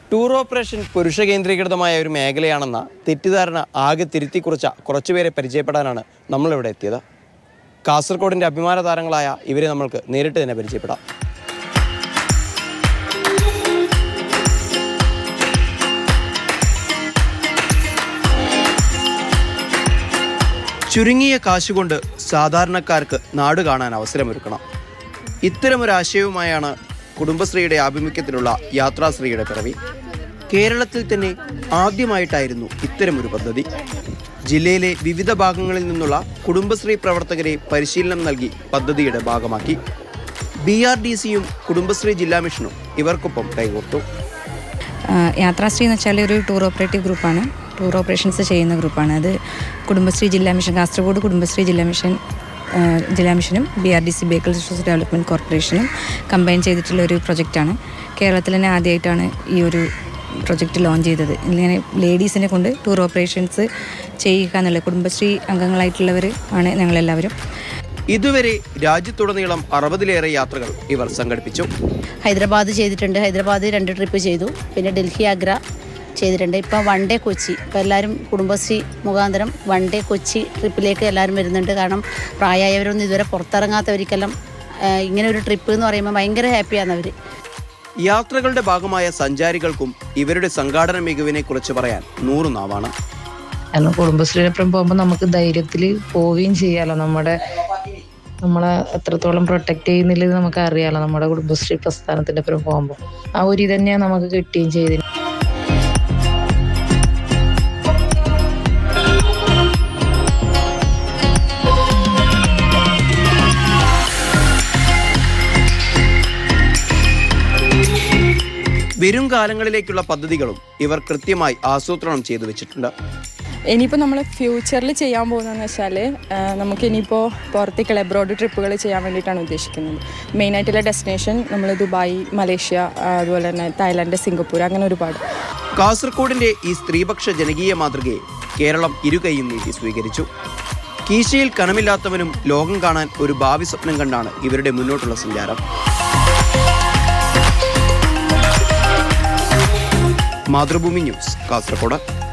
tour operation പുരുഷ കേന്ദ്രീകൃതമായ ഒരു മേഖലയാണെന്ന തെറ്റിദ്ധാരണ ആകെ തിരുത്തി കുറിച്ച കുറച്ചുപേരെ പരിചയപ്പെടാനാണ് നമ്മളിവിടെ എത്തിയത് കാസർഗോഡിൻ്റെ അഭിമാന താരങ്ങളായ ഇവരെ നമ്മൾക്ക് നേരിട്ട് തന്നെ പരിചയപ്പെടാം ചുരുങ്ങിയ കാശുകൊണ്ട് സാധാരണക്കാർക്ക് നാട് കാണാൻ അവസരമൊരുക്കണം ഇത്തരമൊരാശയവുമായാണ് കുടുംബശ്രീയുടെ ആഭിമുഖ്യത്തിലുള്ള യാത്രാശ്രീയുടെ പിറവി കേരളത്തിൽ തന്നെ ആദ്യമായിട്ടായിരുന്നു ഇത്തരമൊരു പദ്ധതി ജില്ലയിലെ വിവിധ ഭാഗങ്ങളിൽ നിന്നുള്ള കുടുംബശ്രീ പ്രവർത്തകരെ പരിശീലനം നൽകി പദ്ധതിയുടെ ഭാഗമാക്കി ബി ആർ ഡി സിയും കുടുംബശ്രീ ജില്ലാ മിഷനും ഇവർക്കൊപ്പം കൈകോർത്തു ആ, യാത്രാശ്രീ എന്ന് വെച്ചാൽ ഒരു ടൂർ ഓപ്പറേറ്റീവ് ഗ്രൂപ്പാണ് ടൂർ ഓപ്പറേഷൻസ് ചെയ്യുന്ന ഗ്രൂപ്പാണ് അത് കുടുംബശ്രീ ജില്ലാ മിഷൻ കാസർഗോഡ് കുടുംബശ്രീ ജില്ലാ മിഷൻ ആ, ജില്ലാ മിഷനും B R D C Bekal resource development കോർപ്പറേഷനും കമ്പൈൻ ചെയ്തിട്ടുള്ള ഒരു പ്രൊജക്റ്റാണ് കേരളത്തിൽ തന്നെ ആദ്യമായിട്ടാണ് ഈ ഒരു പ്രൊജക്റ്റ് ലോഞ്ച് ചെയ്തത് ഇങ്ങനെ ലേഡീസിനെ കൊണ്ട് ടൂർ ഓപ്പറേഷൻസ് ചെയ്യുക എന്നുള്ള കുടുംബശ്രീ അംഗങ്ങളായിട്ടുള്ളവർ ആണ് ഞങ്ങളെല്ലാവരും ഇതുവരെ രാജ്യത്തുടനീളം അറുപതിലേറെ യാത്രകൾ ഇവർ സംഘടിപ്പിച്ചു ഹൈദരാബാദ് ചെയ്തിട്ടുണ്ട് ഹൈദരാബാദ് രണ്ട് ട്രിപ്പ് ചെയ്തു പിന്നെ ഡൽഹി ആഗ്ര ചെയ്തിട്ടുണ്ട് ഇപ്പം വൺ ഡേ കൊച്ചി ഇപ്പം എല്ലാവരും കുടുംബശ്രീ മുഖാന്തരം വൺ ഡേ കൊച്ചി ട്രിപ്പിലേക്ക് എല്ലാവരും വരുന്നുണ്ട് കാരണം പ്രായമായവരൊന്നും ഇതുവരെ പുറത്തിറങ്ങാത്തവർക്കെല്ലാം ആ, ഇങ്ങനെ ഒരു ട്രിപ്പ് എന്ന് പറയുമ്പോൾ ഭയങ്കര ഹാപ്പിയാണ് അവർ യാത്രകളുടെ ഭാഗമായ സഞ്ചാരികൾക്കും ഇവരുടെ സംഘാടന മികവിനെ കുറിച്ച് പറയാൻ നൂറ് നാവാണ് കാരണം കുടുംബശ്രീനൊപ്പം പോകുമ്പോൾ നമുക്ക് ധൈര്യത്തിൽ പോവുകയും ചെയ്യാലോ നമ്മുടെ നമ്മളെ എത്രത്തോളം പ്രൊട്ടക്ട് ചെയ്യുന്നില്ലെന്ന് നമുക്ക് അറിയാലോ നമ്മുടെ കുടുംബശ്രീ പ്രസ്ഥാനത്തിന്റെ ഒപ്പം പോകുമ്പോൾ ആ ഒരു ഇത് തന്നെയാണ് നമുക്ക് കിട്ടുകയും ചെയ്തത് വരും കാലങ്ങളിലേക്കുള്ള പദ്ധതികളും ഇവർ കൃത്യമായി ആസൂത്രണം ചെയ്തു വെച്ചിട്ടുണ്ട് ഇനിയിപ്പോൾ നമ്മൾ ഫ്യൂച്ചറിൽ ചെയ്യാൻ പോകുന്നതെന്ന് വെച്ചാൽ നമുക്ക് ഇനിയിപ്പോൾ പുറത്തേക്കുള്ള എബ്രോഡ് ട്രിപ്പുകൾ ചെയ്യാൻ വേണ്ടിയിട്ടാണ് ഉദ്ദേശിക്കുന്നത് മെയിനായിട്ടുള്ള ഡെസ്റ്റിനേഷൻ നമ്മൾ ദുബായ് മലേഷ്യ ആ, അതുപോലെ തന്നെ തായ്ലാൻഡ് സിംഗപ്പൂർ അങ്ങനെ ഒരുപാട് കാസർഗോഡിന്റെ ഈ സ്ത്രീപക്ഷ ജനകീയ മാതൃകയെ കേരളം ഇരുകൈയും നീട്ടി സ്വീകരിച്ചു കീശയിൽ കനമില്ലാത്തവനും ലോകം കാണാൻ ഒരു ഭാവി സ്വപ്നം കണ്ടാണ് ഇവരുടെ മുന്നോട്ടുള്ള സഞ്ചാരം മാതൃഭൂമി ന്യൂസ് കാസർഗോഡ്